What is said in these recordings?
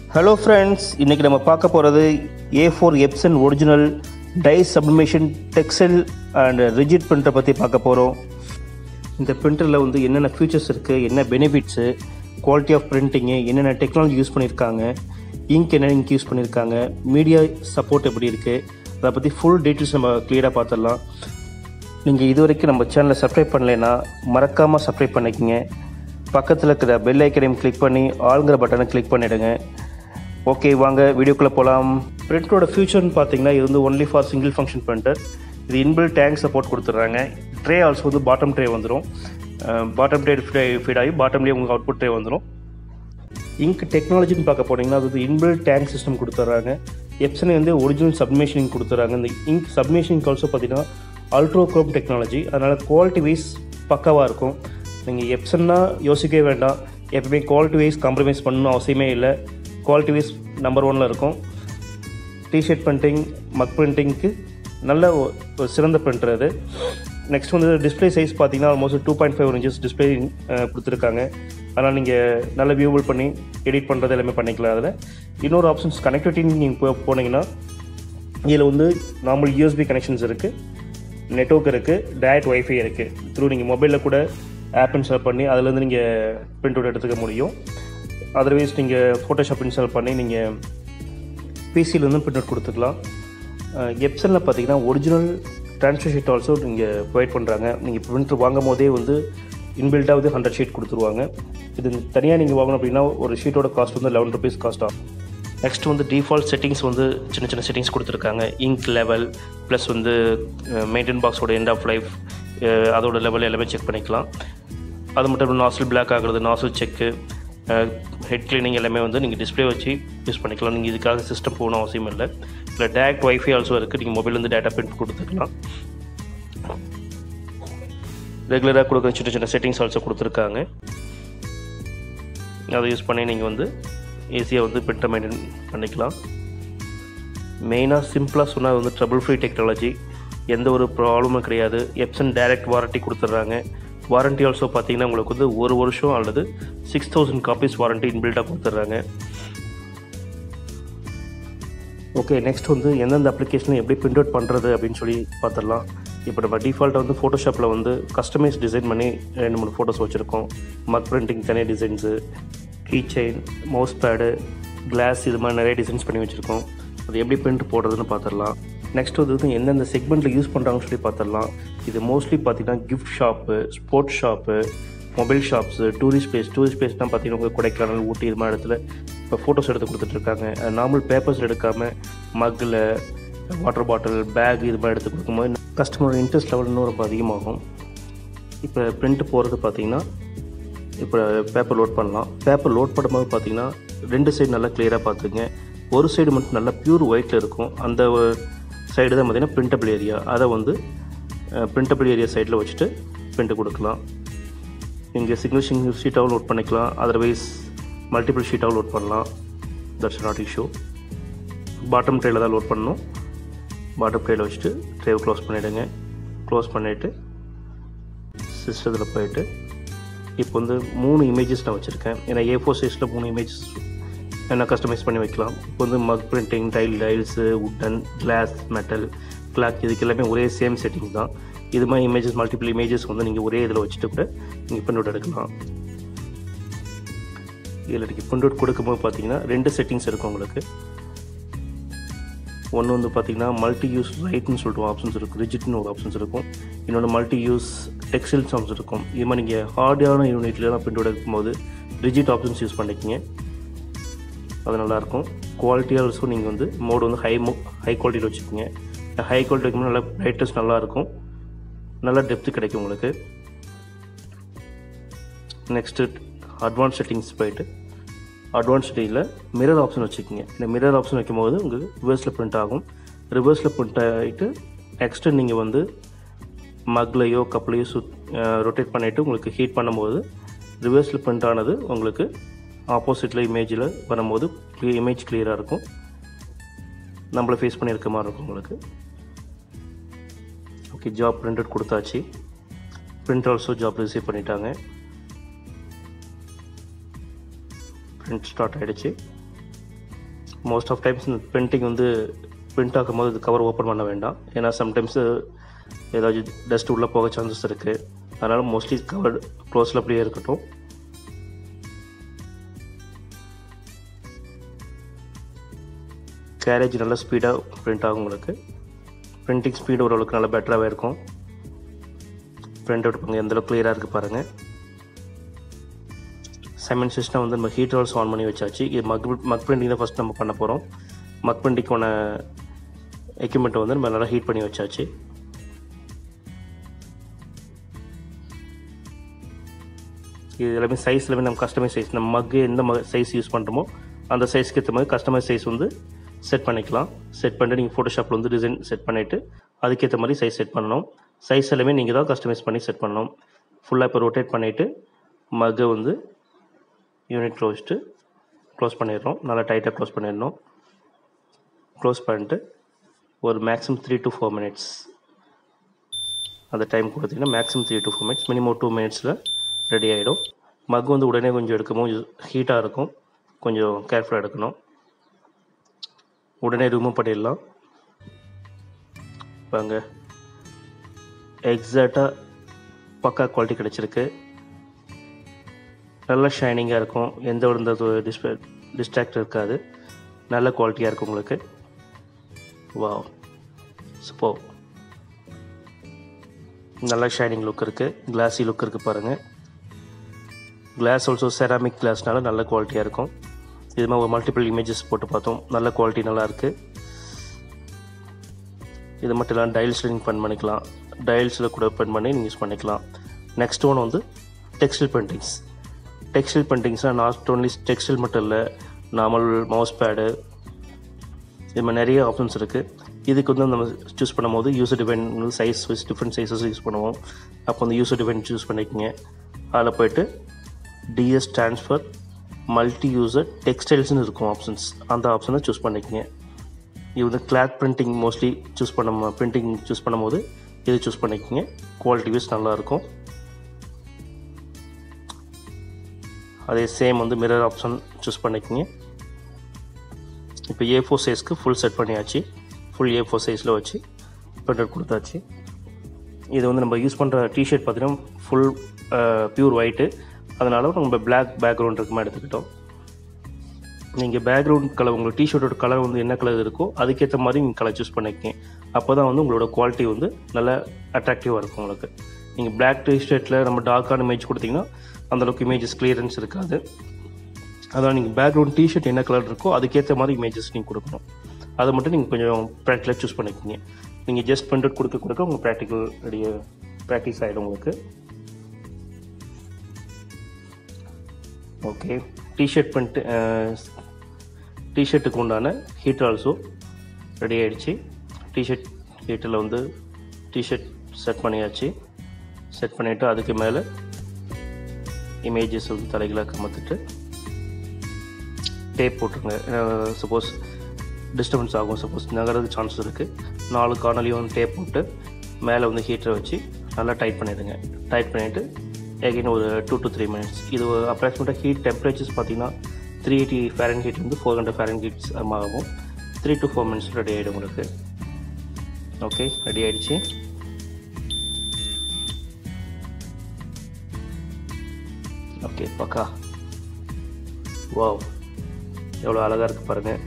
hello friends இன்றைக்கி நம்ம பார்க்க போகிறது A four Epson original dye sublimation textile and rigid பிரிண்டரை பற்றி பார்க்க போகிறோம் இந்த பிரிண்டரில் வந்து என்னென்ன ஃபீச்சர்ஸ் இருக்குது என்ன பெனிஃபிட்ஸு குவாலிட்டி ஆஃப் பிரிண்டிங்கு என்னென்ன டெக்னாலஜி யூஸ் பண்ணியிருக்காங்க இங்க் என்ன இங்க் யூஸ் பண்ணியிருக்காங்க மீடியா சப்போர்ட் எப்படி இருக்குது அதை பற்றி ஃபுல் டீட்டெயில்ஸ் நம்ம கிளியராக பார்த்துடலாம் நீங்கள் இது வரைக்கும் நம்ம சேனலை சப்ஸ்கிரைப் பண்ணலைன்னா மறக்காமல் சப்ஸ்கிரைப் பண்ணிக்கங்க பக்கத்தில் இருக்கிற பெல் ஐக்கனையும் கிளிக் பண்ணி ஆளுங்கிற பட்டனை கிளிக் பண்ணிவிடுங்க ஓகே வாங்க வீடியோக்குள்ளே போகலாம் பிரிண்டரோட ஃபியூச்சர்னு பார்த்தீங்கன்னா இது வந்து only for single function printer இது இன்பில் டேங்க் சப்போர்ட் கொடுத்துட்றாங்க ட்ரே ஆல்சோ வந்து பாட்டம் ட்ரே வந்துடும் பாட்டம் ட்ரே ஃபீட் ஆகி பாட்டம்லேயே உங்களுக்கு அவுட்புட் ட்ரே வந்துடும் இங்க் டெக்னாலஜின்னு பார்க்க போனீங்கன்னா அது வந்து இன்பில் டேங்க் சிஸ்டம் கொடுத்துட்றாங்க எப்சனே வந்து ஒரிஜினல் சப்மிஷனிங் கொடுத்துட்றாங்க இந்த இங்க் சப்மிஷனிங் ஆல்சோ பார்த்தீங்கன்னா அல்ட்ரோக்ரோம் டெக்னாலஜி அதனால் குவாலிட்டி வைஸ் பக்காவாக இருக்கும் நீங்கள் எப்சன்னா யோசிக்கவே வேண்டாம் எப்பவுமே குவாலிட்டி வைஸ் காம்ப்ரமைஸ் பண்ணணும் அவசியமே இல்லை குவாலிட்டி வைஸ் நம்பர் ஒனில் இருக்கும் டிஷர்ட் பிரிண்டிங் மக் பிரிண்டிங்க்கு நல்ல ஒ- ஒரு சிறந்த பிரிண்டர் அது நெக்ஸ்ட் வந்து டிஸ்ப்ளே சைஸ் பார்த்தீங்கன்னா almost two point five inches display கொடுத்துருக்காங்க அதனால் நீங்கள் நல்ல வியூபிள் பண்ணி எடிட் பண்ணுறது எல்லாமே பண்ணிக்கலாம் அதில் இன்னொரு ஆப்ஷன்ஸ் கனெக்டிவிட்டி நீங்கள் போ போனீங்கன்னா இதில் வந்து நார்மல் யூஎஸ்பி கனெக்ஷன்ஸ் இருக்குது நெட்ஒர்க் இருக்குது டேரக்ட் ஒய்ஃபை இருக்குது த்ரூ நீங்கள் மொபைலில் கூட ஆப் இன்ஸ்டால் பண்ணி அதுலேருந்து நீங்கள் பிரிண்ட் அவுட் எடுத்துக்க முடியும் அதர்வைஸ் நீங்கள் ஃபோட்டோஷாப் இன்ஸ்டால் பண்ணி நீங்கள் பிசியிலேருந்து பிரிண்ட் அவுட் கொடுத்துக்கலாம் எப்சனில் பார்த்தீங்கன்னா ஒரிஜினல் ட்ரான்ஸ்ஃபர் ஷீட் ஆல்சோ நீங்கள் ப்ரொவைட் பண்ணுறாங்க நீங்கள் பிரிண்டர் வாங்கும் போதே வந்து இன்பில்ட்டாக வந்து ஹண்ட்ரட் ஷீட் கொடுத்துருவாங்க இது தனியாக நீங்கள் வாங்கணும் அப்படின்னா ஒரு ஷீட்டோட காஸ்ட் வந்து லெவன் ருபீஸ் காஸ்ட் ஆகும் நெக்ஸ்ட் வந்து டிஃபால்ட் செட்டிங்ஸ் வந்து சின்ன சின்ன செட்டிங்ஸ் கொடுத்துருக்காங்க இங்க் லெவல் ப்ளஸ் வந்து மெயின்டைன் பாக்ஸோட எண்ட் ஆஃப் லைஃப் அதோட லெவல் எல்லாமே செக் பண்ணிக்கலாம் அது மட்டும் இல்லாமல் நாசில் பிளாக் ஆகுறது நாசில் செக்கு ஹெட் கிளீனிங் எல்லாமே வந்து நீங்கள் டிஸ்ப்ளே வச்சு யூஸ் பண்ணிக்கலாம் நீங்கள் இதுக்காக சிஸ்டம் போகணும் அவசியம் இல்லை இல்லை டேரக்ட் ஒய்ஃபை ஆல்சோ இருக்குது நீங்கள் மொபைல்லேருந்து டேட்டா பிரிண்ட் கொடுத்துக்கலாம் ரெகுலராக கொடுக்குற சின்ன சின்ன செட்டிங்ஸ் ஆல்சோ கொடுத்துருக்காங்க அதை யூஸ் பண்ணி நீங்கள் வந்து ஈஸியாக வந்து பிரிண்டை மெயின்டைன் பண்ணிக்கலாம் மெயினாக சிம்பிளாக சொன்னால் வந்து ட்ரபிள் ஃப்ரீ டெக்னாலஜி எந்த ஒரு ப்ராப்ளமும் கிடையாது எப்சன் டைரக்ட் வாரண்ட்டி கொடுத்துட்றாங்க வாரண்ட்டி ஆல்சோ பார்த்தீங்கன்னா உங்களுக்கு வந்து ஒரு வருஷம் அல்லது சிக்ஸ் தௌசண்ட் காப்பீஸ் வாரண்ட்டி இன்பில்ட்டாக கொடுத்துட்றாங்க ஓகே நெக்ஸ்ட் வந்து எந்தெந்த அப்ளிகேஷனில் எப்படி பிரிண்ட் அவுட் பண்ணுறது அப்படின்னு சொல்லி பார்த்துடலாம் இப்போ நம்ம டிஃபால்ட்டாக வந்து ஃபோட்டோஷாப்பில் வந்து கஸ்டமைஸ் டிசைன் பண்ணி ரெண்டு மூணு ஃபோட்டோஸ் வச்சுருக்கோம் மக் பிரிண்டிங் தனியாக designs key chain mouse pad glass இது மாதிரி நிறைய டிசைன்ஸ் பண்ணி வச்சுருக்கோம் அது எப்படி பிரிண்ட் போடுறதுன்னு பார்த்துடலாம் நெக்ஸ்ட் வந்து எந்தெந்த செக்மெண்ட்டில் யூஸ் பண்ணுறாங்கன்னு சொல்லி பார்த்துடலாம் இது மோஸ்ட்லி பார்த்தீங்கன்னா gift shop sports shop mobile shops tourist place tourist பிளேஸ்னால் பார்த்தீங்கன்னா உங்களுக்கு கொடைக்கானல் ஊட்டி இது மாதிரி இடத்துல இப்போ ஃபோட்டோஸ் எடுத்து கொடுத்துட்ருக்காங்க நார்மல் பேப்பர்ஸ் எடுக்காமல் மக்கில் வாட்டர் பாட்டில் பேக் இது மாதிரி எடுத்து கொடுக்கும்போது கஸ்டமரோட இன்ட்ரெஸ்ட் லெவல் இன்னும் ரொம்ப அதிகமாகும் இப்போ பிரிண்ட் போகிறது பார்த்தீங்கன்னா இப்போ பேப்பர் லோட் பண்ணலாம் பேப்பர் லோட் பண்ணும்போது பார்த்தீங்கன்னா ரெண்டு சைடு நல்லா கிளியராக பார்த்துங்க ஒரு சைடு மட்டும் நல்லா பியூர் ஒயிட்டில் இருக்கும் அந்த சைடு தான் பார்த்தீங்கன்னா பிரிண்டபிள் ஏரியா அதை வந்து பிரிண்டபிள் ஏரியா சைடில் வச்சுட்டு பிரிண்ட் கொடுக்கலாம் இங்கே சிங்கிள் சிங்கிள் ஷீட்டாகவும் லோட் பண்ணிக்கலாம் அதர்வைஸ் மல்டிபிள் ஷீட்டாகவும் லோட் பண்ணலாம் தட்ஸ் நாட் இஷ்யூ பாட்டம் ட்ரேயில் தான் லோட் பண்ணணும் பாட்டம் ட்ரேயில் வச்சுட்டு ட்ரேவை க்ளோஸ் பண்ணிவிடுங்க க்ளோஸ் பண்ணிவிட்டு சிஸ்டத்தில் போயிட்டு இப்போ வந்து மூணு இமேஜஸ் நான் வச்சுருக்கேன் ஏன்னா ஏ ஃபோர் சைஸில் மூணு இமேஜஸ் நான் கஸ்டமைஸ் பண்ணி வைக்கலாம் இப்போ வந்து mug printing tile tiles wooden glass metal clock இதுக்கு எல்லாமே ஒரே சேம் செட்டிங் தான் இது மாதிரி இமேஜஸ் மல்டிபிள் இமேஜஸ் வந்து நீங்கள் ஒரே இதில் வச்சுட்டு கூட நீங்கள் பிரிண்ட் அவுட் எடுக்கலாம் இதில் நீங்கள் பிரிண்ட் அவுட் கொடுக்கும்போது பார்த்தீங்கன்னா ரெண்டு செட்டிங்ஸ் இருக்கும் உங்களுக்கு ஒன்று வந்து பார்த்தீங்கன்னா மல்டி யூஸ் ரைட்னு சொல்லிட்டு ஆப்ஷன்ஸ் இருக்கும் ரிஜிட்னு ஒரு ஆப்ஷன்ஸ் இருக்கும் இன்னொன்று மல்டி யூஸ் டெக்ஸ்டைல்ஸ் ஆப்ஷன்ஸ் இருக்கும் இது மாதிரி நீங்கள் ஹார்டான யூனிட்லாம் பிரிண்ட் அவுட் எடுக்கும்போது ரிஜிட் ஆப்ஷன்ஸ் யூஸ் பண்ணிக்கிங்க அது நல்லாயிருக்கும் குவாலிட்டி ஆல்சோ நீங்கள் வந்து மோடு வந்து ஹை மோ ஹை குவாலிட்டியில் வச்சுக்கோங்க ஹை குவாலிட்டி வைக்கும்போது நல்லா பிரைட்னஸ் நல்லாயிருக்கும் நல்ல டெப்த்து கிடைக்கும் உங்களுக்கு நெக்ஸ்ட்டு அட்வான்ஸ் செட்டிங்ஸ் போயிட்டு அட்வான்ஸ் செட்டிங்கில் மிரர் ஆப்ஷன் வச்சுக்கோங்க இந்த மிரர் ஆப்ஷன் வைக்கும்போது உங்களுக்கு ரிவர்ஸில் பிரிண்ட் ஆகும் ரிவர்ஸில் பிரிண்ட் ஆகிட்டு நெக்ஸ்ட்டு நீங்கள் வந்து மக்லையோ கப்லையோ சுத் ரொட்டேட் பண்ணிவிட்டு உங்களுக்கு ஹீட் பண்ணும்போது ரிவர்ஸில் பிரிண்ட் ஆனது உங்களுக்கு ஆப்போசிட்டில் இமேஜில் வரும்போது இமேஜ் கிளியராக இருக்கும் நம்மளை ஃபேஸ் பண்ணியிருக்க மாதிரி இருக்கும் உங்களுக்கு ஓகே ஜாப் பிரிண்டட் கொடுத்தாச்சு பிரிண்ட் ஆல்சோ ஜாப் ரிசீவ் பண்ணிட்டாங்க பிரிண்ட் ஸ்டார்ட் ஆகிடுச்சு மோஸ்ட் ஆஃப் டைம்ஸ் இந்த பிரிண்டிங் வந்து பிரிண்ட் ஆக்கும்போது இது கவர் ஓப்பன் பண்ண வேண்டாம் ஏன்னா சம்டைம்ஸு ஏதாச்சும் டஸ்ட் உள்ளே போக சான்சஸ் இருக்குது அதனால் மோஸ்ட்லி கவர் க்ளோஸில் அப்படியே இருக்கட்டும் கேரேஜ் நல்லா ஸ்பீடாக பிரிண்ட் ஆகும் உங்களுக்கு பிரிண்டிங் ஸ்பீடு ஓரளவுக்கு நல்லா பெட்டராகவே இருக்கும் பிரிண்ட் அவுட் பண்ணுங்கள் எந்தளவுக்கு கிளியராக இருக்குது பாருங்கள் சைமன் சிஸ்டம் வந்து நம்ம ஹீட் ஆல்ஸ் ஆன் பண்ணி வச்சாச்சு இது மக் மக் பிரிண்டிங் தான் ஃபஸ்ட் நம்ம பண்ண போகிறோம் மக் பிரிண்டிங்கான எக்யூப்மெண்ட்டை வந்து நம்ம நல்லா ஹீட் பண்ணி வச்சாச்சு இது எல்லாமே சைஸ் எல்லாமே நம்ம கஸ்டமைஸ் சைஸ் நம்ம மக்கு எந்த ம சைஸ் யூஸ் பண்ணுறோமோ அந்த சைஸ்க்கு ஏற்ற மாதிரி கஸ்டமைஸ் சைஸ் வந்து செட் பண்ணிக்கலாம் செட் பண்ணிட்டு நீங்கள் ஃபோட்டோஷாப்பில் வந்து டிசைன் செட் பண்ணிவிட்டு அதுக்கேற்ற மாதிரி சைஸ் செட் பண்ணணும் சைஸ் எல்லாமே நீங்கள் தான் கஸ்டமைஸ் பண்ணி செட் பண்ணணும் ஃபுல்லாக இப்போ ரொட்டேட் பண்ணிவிட்டு மக்கை வந்து யூனிட் க்ளோஸ்ட்டு க்ளோஸ் பண்ணிடுறோம் நல்லா டைட்டாக க்ளோஸ் பண்ணிடணும் க்ளோஸ் பண்ணிட்டு ஒரு maximum three to four minutes அந்த டைம் கொடுத்தீங்கன்னா maximum three to four minutes minimum two மினிட்ஸில் ரெடி ஆகிடும் மக் வந்து உடனே கொஞ்சம் எடுக்கும்போது ஹீட்டாக இருக்கும் கொஞ்சம் கேர்ஃபுல்லாக எடுக்கணும் உடனே ரிமூவ் பண்ணிடலாம் பாங்க எக்ஸாக்டாக பக்கா குவாலிட்டி கிடச்சிருக்கு நல்ல ஷைனிங்காக இருக்கும் எந்த ஒரு இந்த டிஸ்பிளே டிஸ்ட்ராக்ட் இருக்காது நல்ல குவாலிட்டியாக இருக்கும் உங்களுக்கு வா சூப்பர் நல்ல ஷைனிங் லுக் இருக்குது கிளாஸி லுக் இருக்குது பாருங்கள் கிளாஸ் ஆல்சோ செராமிக் கிளாஸ்னால நல்ல குவாலிட்டியாக இருக்கும் இது மாதிரி ஒரு மல்டிபிள் இமேஜஸ் போட்டு பார்த்தோம் நல்ல குவாலிட்டி நல்லா இருக்குது இது மட்டும் இல்லாமல் டைல்ஸ் லிங்க் பண்ண பண்ணிக்கலாம் டைல்ஸில் கூட பென் பண்ணி நீங்கள் யூஸ் பண்ணிக்கலாம் நெக்ஸ்ட் ஒன் வந்து டெக்ஸ்டைல் பெயிண்டிங்ஸ் டெக்ஸ்டைல் பெயிண்டிங்ஸ்னால் நாட் ஓன்லி டெக்ஸ்டைல் மட்டும் இல்லை நார்மல் மவுஸ் பேடு இது மாதிரி நிறைய ஆப்ஷன்ஸ் இருக்குது இதுக்கு வந்து நம்ம சூஸ் பண்ணும்போது user defined size wise different sizes use பண்ணுவோம் அப்போ வந்து யூசர் டிவைன் சூஸ் பண்ணிக்கோங்க அதில் போயிட்டு டிஎஸ் ட்ரான்ஸ்ஃபர் மல்டி யூசர் டெக்ஸ்டைல்ஸ்னு இருக்கும் ஆப்ஷன்ஸ் அந்த ஆப்ஷனை சூஸ் பண்ணிக்கோங்க இது வந்து கிளாத் பிரிண்டிங் மோஸ்ட்லி சூஸ் பண்ண பிரிண்டிங் சூஸ் பண்ணும்போது இது சூஸ் பண்ணிக்கோங்க குவாலிட்டி வைஸ் நல்லாயிருக்கும் அதே சேம் வந்து மிரர் ஆப்ஷன் சூஸ் பண்ணிக்கோங்க இப்போ ஏ ஃபோர் சைஸ்க்கு ஃபுல் செட் பண்ணியாச்சு ஃபுல் ஏ ஃபோர் சைஸில் வச்சு பிரிண்டர் கொடுத்தாச்சு இது வந்து நம்ம யூஸ் பண்ணுற டிஷர்ட் பார்த்தீங்கன்னா ஃபுல் பியூர் ஒயிட்டு அதனால் நம்ம பிளாக் பேக்ரவுண்ட் இருக்குமா எடுத்துக்கிட்டோம் நீங்கள் பேக்ரவுண்ட் கலர் உங்கள் டிஷர்ட்டோட கலர் வந்து என்ன கலர் இருக்கோ அதுக்கேற்ற மாதிரி நீங்கள் கலர் சூஸ் பண்ணிக்கங்க அப்போ தான் வந்து உங்களோட குவாலிட்டி வந்து நல்லா அட்ராக்டிவாக இருக்கும் உங்களுக்கு நீங்கள் பிளாக் டிஷர்ட்டில் நம்ம டார்க்கான இமேஜ் கொடுத்தீங்கன்னா அந்தளவுக்கு இமேஜஸ் கிளியரன்ஸ் இருக்காது அதான் நீங்கள் பேக்ரவுண்ட் டிஷர்ட் என்ன கலர் இருக்கோ அதுக்கேற்ற மாதிரி இமேஜஸ் நீங்கள் கொடுக்கணும் அதை மட்டும் நீங்கள் கொஞ்சம் ப்ராக்டிக்கலாக சூஸ் பண்ணிக்கோங்க நீங்கள் ஜஸ்ட் பிரிண்டட் கொடுக்க கொடுக்க உங்கள் ப்ராக்டிக்கல் ரெடிய ப்ராக்டிஸ் ஆகிடும் உங்களுக்கு ஓகே டிஷர்ட் பண்ணிட்டு டிஷர்ட்டுக்கு உண்டான ஹீட் ஆல்சோ ரெடி ஆகிடுச்சு டிஷர்ட் ஹீட்டில் வந்து டிஷர்ட் செட் பண்ணியாச்சு செட் பண்ணிவிட்டு அதுக்கு மேலே இமேஜஸ் வந்து தலைகளாக கமத்துட்டு டேப் போட்டுருங்க சப்போஸ் டிஸ்டர்பன்ஸ் ஆகும் சப்போஸ் நகரதுக்கு சான்ஸ் இருக்குது நாலு கார்னர்லையும் டேப் போட்டு மேலே வந்து ஹீட்டரை வச்சு நல்லா டைட் பண்ணிடுங்க டைட் பண்ணிவிட்டு எகைன் ஒரு டூ டு த்ரீ மினிட்ஸ் இது அப்ராக்சிமேட்டாக ஹீட் டெம்பரேச்சர்ஸ் பார்த்தீங்கன்னா த்ரீ எயிட்டி ஃபேரன் ஹீட் வந்து ஃபோர் ஹண்ட்ரட் ஃபேரன் ஹீட்ஸ் ஆகும் three to four minutes ready ஆகிடும் உங்களுக்கு ஓகே ரெடி ஆகிடுச்சு ஓகே பக்கா வாவ் எவ்வளோ அழகாக இருக்குது பாருங்கள்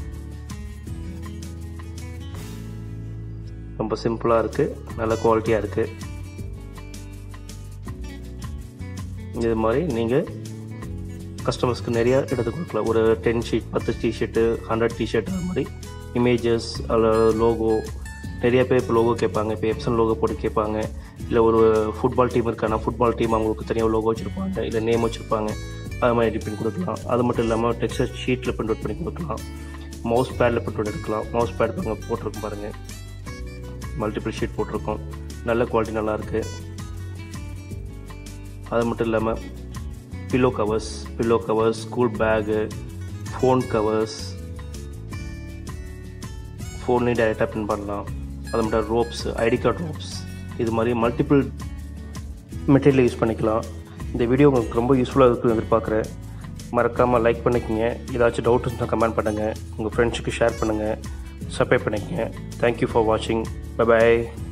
ரொம்ப சிம்பிளாக இருக்குது நல்ல குவாலிட்டியாக இருக்குது இது மாதிரி நீங்கள் கஸ்டமர்ஸ்க்கு நிறையா எடுத்து கொடுக்கலாம் ஒரு டென் ஷீட் பத்து டிஷர்ட்டு ஹண்ட்ரட் டிஷர்ட் அது மாதிரி இமேஜஸ் அல்லது லோகோ நிறைய பேர் இப்போ லோகோ கேட்பாங்க இப்போ எப்சன் லோகோ போட்டு கேட்பாங்க இல்லை ஒரு ஃபுட்பால் டீம் இருக்கானா ஃபுட்பால் டீம் அவங்களுக்கு தனியாக லோகோ வச்சுருப்பாங்க இல்லை நேம் வச்சுருப்பாங்க அது மாதிரி எடிட் பண்ணி கொடுக்கலாம் அது மட்டும் இல்லாமல் டெக்ஸ்ட் ஷீட்டில் பிரிண்ட் அவுட் பண்ணி கொடுக்கலாம் மவுஸ் பேடில் பிரிண்ட் அவுட் எடுக்கலாம் மவுஸ் பேட் பாருங்க போட்டிருக்கும் பாருங்கள் மல்டிபிள் ஷீட் போட்டிருக்கோம் நல்ல குவாலிட்டி நல்லாயிருக்கு அது மட்டும் இல்லாமல் pillow covers pillow covers school bag phone covers ஃபோன்லேயும் டைரெக்டாக பின் பண்ணலாம் அது மட்டும் ரோப்ஸ் ஐடி கார்டு ரோப்ஸ் இது மாதிரி மல்டிபிள் மெட்டீரியல் யூஸ் பண்ணிக்கலாம் இந்த வீடியோ உங்களுக்கு ரொம்ப யூஸ்ஃபுல்லாக இருக்குன்னு எதிர்பார்க்குறேன் மறக்காமல் லைக் பண்ணிக்கோங்க ஏதாச்சும் டவுட் இருந்தால் கமெண்ட் பண்ணுங்கள் உங்கள் ஃப்ரெண்ட்ஸுக்கு ஷேர் பண்ணுங்கள் சப்ஸ்கிரைப் பண்ணிக்கங்க தேங்க்யூ ஃபார் வாட்சிங் பை